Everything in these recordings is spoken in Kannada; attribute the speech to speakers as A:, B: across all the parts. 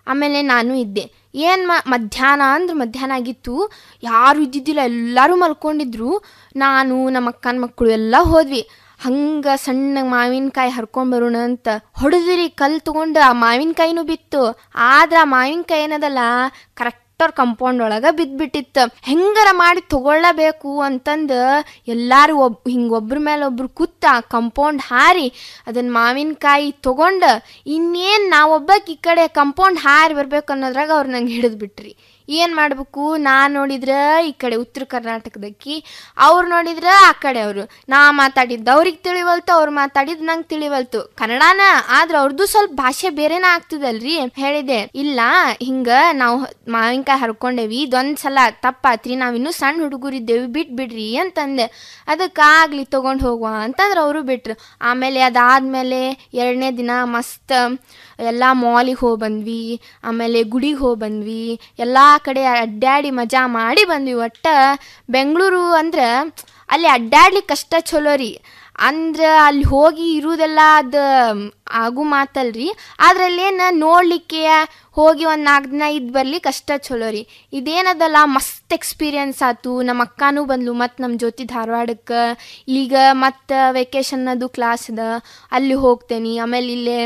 A: ಆಮೇಲೆ ನಾನು ಇದ್ದೆ ಏನು ಮ ಮಧ್ಯಾಹ್ನ ಅಂದ್ರೆ ಮಧ್ಯಾಹ್ನ ಆಗಿತ್ತು ಯಾರು ಇದ್ದಿದ್ದಿಲ್ಲ ಎಲ್ಲರೂ ಮಲ್ಕೊಂಡಿದ್ರು ನಾನು ನಮ್ಮ ಅಕ್ಕನ ಮಕ್ಕಳು ಎಲ್ಲ ಹೋದ್ವಿ ಹಂಗೆ ಸಣ್ಣ ಮಾವಿನಕಾಯಿ ಹರ್ಕೊಂಡ್ ಬರೋಣ ಅಂತ ಹೊಡೆದ್ರಿ ಕಲ್ಲು ತೊಗೊಂಡು ಆ ಮಾವಿನಕಾಯಿನೂ ಬಿತ್ತು ಆದ್ರೆ ಆ ಮಾವಿನಕಾಯಿ ಏನದಲ್ಲ ಕರೆಕ್ಟ್ ಅವ್ರ ಕಂಪೌಂಡ್ ಒಳಗೆ ಬಿದ್ದುಬಿಟ್ಟಿತ್ತು ಹೆಂಗಾರ ಮಾಡಿ ತಗೊಳ್ಳಬೇಕು ಅಂತಂದು ಎಲ್ಲರೂ ಒಬ್ ಹಿಂಗೆ ಒಬ್ರ ಮೇಲೆ ಒಬ್ರು ಕೂತ ಕಂಪೌಂಡ್ ಹಾರಿ ಅದನ್ನ ಮಾವಿನಕಾಯಿ ತೊಗೊಂಡು ಇನ್ನೇನು ನಾವೊಬ್ಬಕ್ಕೆ ಈ ಕಡೆ ಕಂಪೌಂಡ್ ಹಾರಿ ಬರ್ಬೇಕು ಅನ್ನೋದ್ರಾಗ ಅವ್ರು ನಂಗೆ ಹಿಡಿದು ಬಿಟ್ರಿ ಏನು ಮಾಡ್ಬೇಕು ನಾನು ನೋಡಿದ್ರೆ ಈ ಕಡೆ ಉತ್ತರ ಕರ್ನಾಟಕದಕ್ಕಿ ಅವ್ರು ನೋಡಿದ್ರೆ ಆ ಕಡೆ ಅವರು ನಾ ಮಾತಾಡಿದ್ದು ಅವ್ರಿಗೆ ತಿಳಿವಲ್ತು ಅವ್ರು ಮಾತಾಡಿದ್ದು ನಂಗೆ ತಿಳಿವಲ್ತು ಕನ್ನಡನ ಆದ್ರೆ ಅವ್ರದ್ದು ಸ್ವಲ್ಪ ಭಾಷೆ ಬೇರೆನ ಆಗ್ತದಲ್ರಿ ಹೇಳಿದೆ ಇಲ್ಲ ಹಿಂಗ ನಾವು ಮಾವಿನಕಾಯಿ ಹರ್ಕೊಂಡೇವಿ ಇದೊಂದು ಸಲ ತಪ್ಪಾತ್ರಿ ನಾವಿನ್ನೂ ಸಣ್ಣ ಹುಡುಗರಿದ್ದೇವೆ ಬಿಟ್ಟು ಬಿಡ್ರಿ ಅಂತಂದೆ ಅದಕ್ಕಾಗ್ಲಿ ತೊಗೊಂಡು ಹೋಗುವ ಅಂತಂದ್ರೆ ಅವರು ಬಿಟ್ರು ಆಮೇಲೆ ಅದಾದಮೇಲೆ ಎರಡನೇ ದಿನ ಮಸ್ತ್ ಎಲ್ಲ ಮಾಲಿಗೆ ಹೋಗಿ ಬಂದ್ವಿ ಆಮೇಲೆ ಗುಡಿಗೆ ಹೋಗಿ ಬಂದ್ವಿ ಎಲ್ಲ ಕಡೆ ಅಡ್ಡಾಡಿ ಮಜಾ ಮಾಡಿ ಬಂದ್ವಿ ಒಟ್ಟು ಬೆಂಗಳೂರು ಅಂದ್ರೆ ಅಲ್ಲಿ ಅಡ್ಡಾಡ್ಲಿಕ್ಕೆ ಅಷ್ಟ ಚಲೋ ರೀ ಅಂದ್ರೆ ಅಲ್ಲಿ ಹೋಗಿ ಇರುವುದೆಲ್ಲ ಅದು ಆಗು ಮಾತಲ್ರಿ ಅದ್ರಲ್ಲೇನು ನೋಡಲಿಕ್ಕೆ ಹೋಗಿ ಒಂದು ನಾಲ್ಕು ದಿನ ಇದ್ದು ಬರ್ಲಿಕ್ಕೆ ಅಷ್ಟ ಚಲೋ ರೀ ಇದೇನದಲ್ಲ ಮಸ್ತ್ ಎಕ್ಸ್ಪೀರಿಯನ್ಸ್ ಆಯ್ತು ನಮ್ಮ ಅಕ್ಕನೂ ಬಂದ್ಲು ಮತ್ತು ನಮ್ಮ ಜೊತೆ ಧಾರವಾಡಕ್ಕೆ ಈಗ ಮತ್ತು ವೆಕೇಶನ್ ಅದು ಕ್ಲಾಸ್ ಅದ ಅಲ್ಲಿ ಹೋಗ್ತೇನೆ ಆಮೇಲೆ ಇಲ್ಲೇ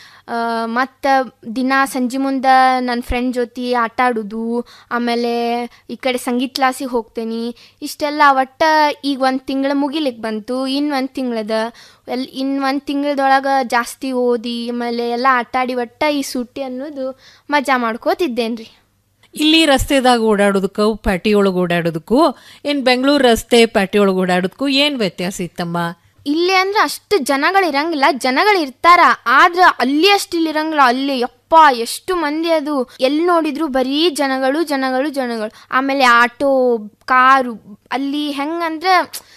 A: ಮತ್ತು ದಿನ ಸಂಜೆ ಮುಂದೆ ನನ್ನ ಫ್ರೆಂಡ್ ಜೊತೆ ಆಟ ಆಡೋದು ಆಮೇಲೆ ಈ ಕಡೆ ಸಂಗೀತ ಕ್ಲಾಸಿಗೆ ಹೋಗ್ತೇನೆ ಇಷ್ಟೆಲ್ಲ ಒಟ್ಟು ಈಗ ಒಂದು ತಿಂಗಳು ಮುಗಿಲಿಕ್ಕೆ ಬಂತು ಇನ್ನು ಒಂದು ತಿಂಗಳದ ಎಲ್ ಇನ್ನು ಒಂದು ತಿಂಗಳದೊಳಗೆ ಜಾಸ್ತಿ ಓದಿ ಆಮೇಲೆ ಎಲ್ಲ ಆಟಾಡಿ ಒಟ್ಟು ಈ ಸುಟ್ಟಿ ಅನ್ನೋದು ಮಜಾ ಮಾಡ್ಕೋತಿದ್ದೇನೆ ರೀ
B: ಇಲ್ಲಿ ರಸ್ತೆದಾಗ ಓಡಾಡೋದಕ್ಕೂ ಪ್ಯಾಟಿ ಒಳಗೆ ಓಡಾಡೋದಕ್ಕೂ ಏನು ಬೆಂಗಳೂರು ರಸ್ತೆ ಪ್ಯಾಟಿ ಒಳಗೆ ಓಡಾಡೋದಕ್ಕೂ ಏನು ವ್ಯತ್ಯಾಸ ಇತ್ತಮ್ಮ
A: ಇಲ್ಲಿ ಅಂದ್ರೆ ಅಷ್ಟು ಜನಗಳು ಇರಂಗಿಲ್ಲ ಜನಗಳು ಇರ್ತಾರ ಆದ್ರೆ ಅಲ್ಲಿ ಅಷ್ಟು ಇಲ್ಲಿ ಇರಂಗಿಲ್ಲ ಅಲ್ಲಿ ಯಪ್ಪ ಎಷ್ಟು ಮಂದಿ ಅದು ಎಲ್ಲಿ ನೋಡಿದ್ರು ಬರೀ ಜನಗಳು ಜನಗಳು ಜನಗಳು ಆಮೇಲೆ ಆಟೋ ಕಾರು ಅಲ್ಲಿ ಹೆಂಗಂದ್ರೆ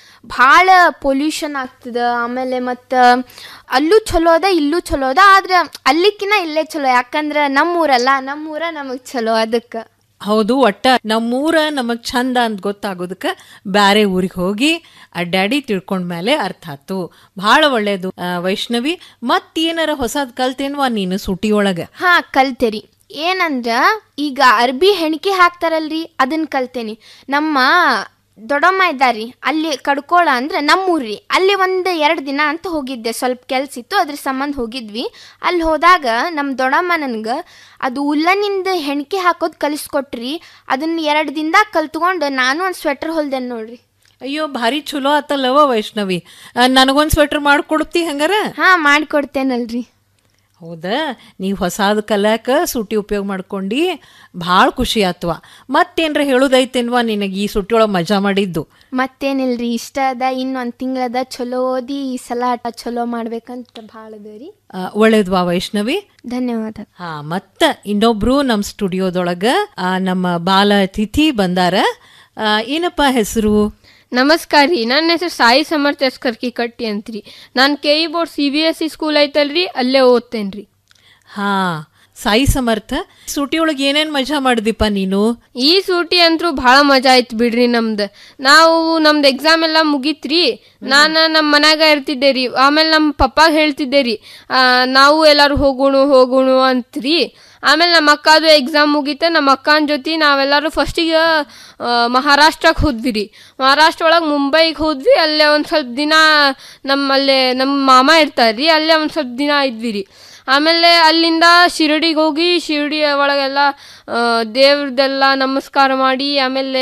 A: ಭಾಳ ಪೊಲ್ಯೂಷನ್ ಆಗ್ತದ ಆಮೇಲೆ ಮತ್ತು ಅಲ್ಲೂ ಚಲೋ ಅದ ಇಲ್ಲೂ ಚಲೋ ಅದ ಆದ್ರೆ ಅಲ್ಲಿಕ್ಕಿನ ಇಲ್ಲೇ ಚಲೋ ಯಾಕಂದ್ರೆ ನಮ್ಮೂರಲ್ಲ ನಮ್ಮೂರ ನಮಗೆ ಚಲೋ ಅದಕ್ಕೆ
B: ಹೌದು ಒಟ್ಟ ನಮ್ಮೂರ ನಮಗ್ ಚಂದ ಅಂತ ಗೊತ್ತಾಗೋದಕ್ಕೆ ಬ್ಯಾರೆ ಊರಿಗೆ ಹೋಗಿ ಅಡ್ಡಾಡಿ ತಿಳ್ಕೊಂಡ್ಮೇಲೆ ಅರ್ಥ ಆತು ಭಾಳ ಒಳ್ಳೇದು ಆ, ವೈಷ್ಣವಿ ಮತ್ತೇನಾರ ಹೊಸದ್ ಕಲ್ತೇನ್ವಾ ನೀನು ಸೂಟಿ ಒಳಗ
A: ಹಾ ಕಲ್ತೇರಿ ಏನಂದ್ರ ಈಗ ಅರ್ಬಿ ಹೆಣಿಕೆ ಹಾಕ್ತಾರಲ್ರಿ ಅದನ್ನ ಕಲ್ತೇನಿ ನಮ್ಮ ದೊಡ್ಡಮ್ಮ ಇದ್ದಾರಿ ಅಲ್ಲಿ ಕಡ್ಕೋಳ ಅಂದ್ರೆ ನಮ್ಮೂರ್ರಿ ಅಲ್ಲಿ ಒಂದು ಎರಡು ದಿನ ಅಂತ ಹೋಗಿದ್ದೆ ಸ್ವಲ್ಪ ಕೆಲ್ಸ ಇತ್ತು ಅದ್ರ ಸಂಬಂಧ ಹೋಗಿದ್ವಿ ಅಲ್ಲಿ ಹೋದಾಗ ನಮ್ಮ ದೊಡ್ಡಮ್ಮ ನನ್ಗೆ ಅದು ಉಲ್ಲನಿಂದ ಹೆಣಿಕೆ ಹಾಕೋದು ಕಲಿಸ್ಕೊಟ್ರಿ ಅದನ್ನ ಎರಡು ದಿನದಾಗ ಕಲ್ತ್ಕೊಂಡು ನಾನು ಒಂದು ಸ್ವೆಟರ್ ಹೊಲ್ದೆ ನೋಡ್ರಿ
B: ಅಯ್ಯೋ ಭಾರಿ ಚಲೋ ಆತಲ್ಲವ ವೈಷ್ಣವಿ ಆ, ನನಗೊಂದ್ ಸ್ವೆಟರ್ ಮಾಡ್ಕೊಡ್ತಿ ಹಂಗಾರ
A: ಹಾ ಮಾಡಿಕೊಡ್ತೇನಲ್ರಿ
B: ಹೌದಾ ನೀವು ಹೊಸಾದ ಕಲ್ಯಾಕ ಸೂಟಿ ಉಪಯೋಗ ಮಾಡ್ಕೊಂಡು ಭಾಳ ಖುಷಿ ಆತ್ವ ಮತ್ತೇನ್ರ ಹೇಳೋದೈತೇನ್ವಾ ನಿನಗೆ ಈ ಸೂಟಿ ಒಳಗೆ ಮಜಾ ಮಾಡಿದ್ದು
A: ಮತ್ತೇನಿಲ್ರಿ ಇಷ್ಟ ಅದ ಇನ್ನೊಂದು ತಿಂಗಳದ ಚಲೋ ಓದಿ ಈ ಸಲ ಆಟ ಚಲೋ ಮಾಡ್ಬೇಕಂತ ಭಾಳ ಅದ ರೀ
B: ಆ, ಒಳ್ಳೇದ್ವಾ ವೈಷ್ಣವಿ
A: ಧನ್ಯವಾದ
B: ಹಾ ಮತ್ತ ಇನ್ನೊಬ್ರು ನಮ್ಮ ಸ್ಟುಡಿಯೋದೊಳಗ ಆ, ನಮ್ಮ ಬಾಲ ಅತಿಥಿ ಬಂದಾರ ಆ, ಏನಪ್ಪ ಹೆಸರು
C: ನಮಸ್ಕಾರ ರೀ ನನ್ನ ಹೆಸರು ಸಾಯಿ ಸಮರ್ಥ ಎಸ್ಕರ್ಕಿ ಕಟ್ಟಿ ಅಂತ್ರಿ ನಾನು K E board C B S C school ಐತಲ್ರಿ ಅಲ್ಲೇ ಓದ್ತೇನ್ರಿ
B: ಹಾ ಸಾಯಿ ಸಮರ್ಥ ಸೂಟಿ ಒಳಗೆ ಏನೇನ್ ಮಜಾ ಮಾಡಿದಿಪ್ಪ ನೀನು
C: ಈ ಸೂಟಿ ಅಂತೂ ಭಾಳ ಮಜಾ ಆಯ್ತು ಬಿಡ್ರಿ ನಮ್ದು ನಾವು ನಮ್ದು ಎಕ್ಸಾಮ್ ಎಲ್ಲ ಮುಗೀತ್ರಿ ನಾನು ನಮ್ಮ ಮನ್ಯಾಗ ಇರ್ತಿದ್ದೆ ರೀ ಆಮೇಲೆ ನಮ್ಮ ಪಪ್ಪಾಗ ಹೇಳ್ತಿದ್ದೆ ರೀ ಆ, ನಾವು ಎಲ್ಲರೂ ಹೋಗೋಣ ಹೋಗೋಣ ಅಂತ್ರಿ ಆಮೇಲೆ ನಮ್ಮ ಅಕ್ಕದು ಎಕ್ಸಾಮ್ ಮುಗೀತ ನಮ್ಮ ಅಕ್ಕನ ಜೊತೆ ನಾವೆಲ್ಲರೂ ಫಸ್ಟಿಗೆ ಮಹಾರಾಷ್ಟ್ರಕ್ಕೆ ಹೋದ್ವಿ ರೀ ಮಹಾರಾಷ್ಟ್ರ ಒಳಗೆ ಮುಂಬೈಗೆ ಹೋದ್ವಿ ಅಲ್ಲೇ ಒಂದು ಸ್ವಲ್ಪ ದಿನ ನಮ್ಮಲ್ಲೇ ನಮ್ಮ ಮಾಮ ಇರ್ತಾರೆ ರೀ ಅಲ್ಲೇ ಒಂದು ಸ್ವಲ್ಪ ದಿನ ಇದ್ವಿ ರೀ ಆಮೇಲೆ ಅಲ್ಲಿಂದ ಶಿರಡಿಗೆ ಹೋಗಿ ಶಿರಡಿ ಒಳಗೆಲ್ಲ ದೇವ್ರದ್ದೆಲ್ಲ ನಮಸ್ಕಾರ ಮಾಡಿ ಆಮೇಲೆ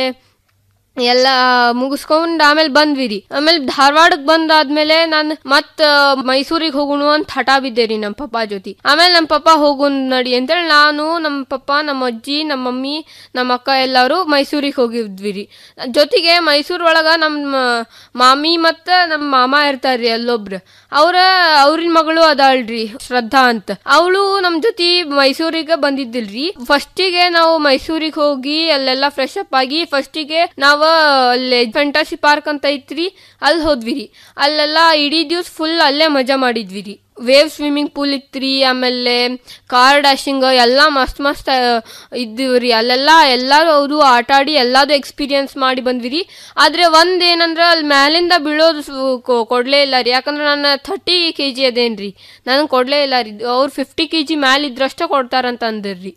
C: ಎಲ್ಲ ಮುಗಿಸ್ಕೊಂಡು ಆಮೇಲೆ ಬಂದ್ವಿ ರೀ ಆಮೇಲೆ ಧಾರವಾಡಕ್ಕೆ ಬಂದಾದ್ಮೇಲೆ ನಾನು ಮತ್ತ ಮೈಸೂರಿಗೆ ಹೋಗೋಣ ಅಂತ ಹಠ ಬಿದ್ದೆ ರೀ ನಮ್ಮ ಪಪ್ಪ ಜೊತೆ ಆಮೇಲೆ ನಮ್ಮ ಪಪ್ಪ ಹೋಗೋಣ ನಡಿ ಅಂತೇಳಿ ನಾನು ನಮ್ಮ ಪಪ್ಪ ನಮ್ಮ ಅಜ್ಜಿ ನಮ್ಮ ಮಮ್ಮಿ ನಮ್ಮ ಅಕ್ಕ ಎಲ್ಲರೂ ಮೈಸೂರಿಗೆ ಹೋಗಿದ್ವಿ ರೀ ಜೊತೆಗೆ ಮೈಸೂರು ಒಳಗೆ ನಮ್ಮ ಮಾಮಿ ಮತ್ತು ನಮ್ಮ ಮಾಮ ಇರ್ತಾರ್ರಿ ಅಲ್ಲೊಬ್ರು ಅವ್ರ ಅವ್ರಿನ ಮಗಳು ಅದಾಳ್ರಿ ಶ್ರದ್ಧಾ ಅಂತ ಅವಳು ನಮ್ಮ ಜೊತೆ ಮೈಸೂರಿಗೆ ಬಂದಿದ್ದಿಲ್ರಿ ಫಸ್ಟಿಗೆ ನಾವು ಮೈಸೂರಿಗೆ ಹೋಗಿ ಅಲ್ಲೆಲ್ಲ ಫ್ರೆಶ್ ಅಪ್ ಆಗಿ ಫಸ್ಟಿಗೆ ನಾವು ಅಲ್ಲಿ ಫೆಂಟಾಸಿ ಪಾರ್ಕ್ ಅಂತ ಐತ್ರಿ ಅಲ್ಲಿ ಹೋದ್ವಿ ರೀ ಅಲ್ಲೆಲ್ಲ ಇಡೀ ದಿವ್ಸ ಫುಲ್ ಅಲ್ಲೇ ಮಜಾ ಮಾಡಿದ್ವಿ ರೀ ವೇವ್ ಸ್ವಿಮ್ಮಿಂಗ್ ಪೂಲ್ ಇತ್ರಿ ಆಮೇಲೆ ಕಾರ್ ಡ್ಯಾಶಿಂಗ್ ಎಲ್ಲ ಮಸ್ತ್ ಮಸ್ತ್ ಇದ್ದೀವಿ ರೀ ಅಲ್ಲೆಲ್ಲ ಎಲ್ಲರೂ ಅವರು ಆಟ ಆಡಿ ಎಲ್ಲದು ಎಕ್ಸ್ಪೀರಿಯನ್ಸ್ ಮಾಡಿ ಬಂದ್ವಿ ರೀ ಆದರೆ ಒಂದು ಏನಂದ್ರೆ ಅಲ್ಲಿ ಮ್ಯಾಲಿಂದ ಬೀಳೋದು ಸು- ಕೊ- ಕೊಡ್ಲೇ ಇಲ್ಲ ರೀ ಯಾಕಂದ್ರೆ ನಾನು ಥರ್ಟಿ ಕೆ ಜಿ ಅದೇನು ರೀ ನನಗೆ ಕೊಡಲೇ ಇಲ್ಲ ರೀ ಅವ್ರು ಫಿಫ್ಟಿ ಕೆ ಜಿ ಮ್ಯಾಲೆ ಇದ್ರಷ್ಟೇ ಕೊಡ್ತಾರಂತ ಅಂದಿರ್ರಿ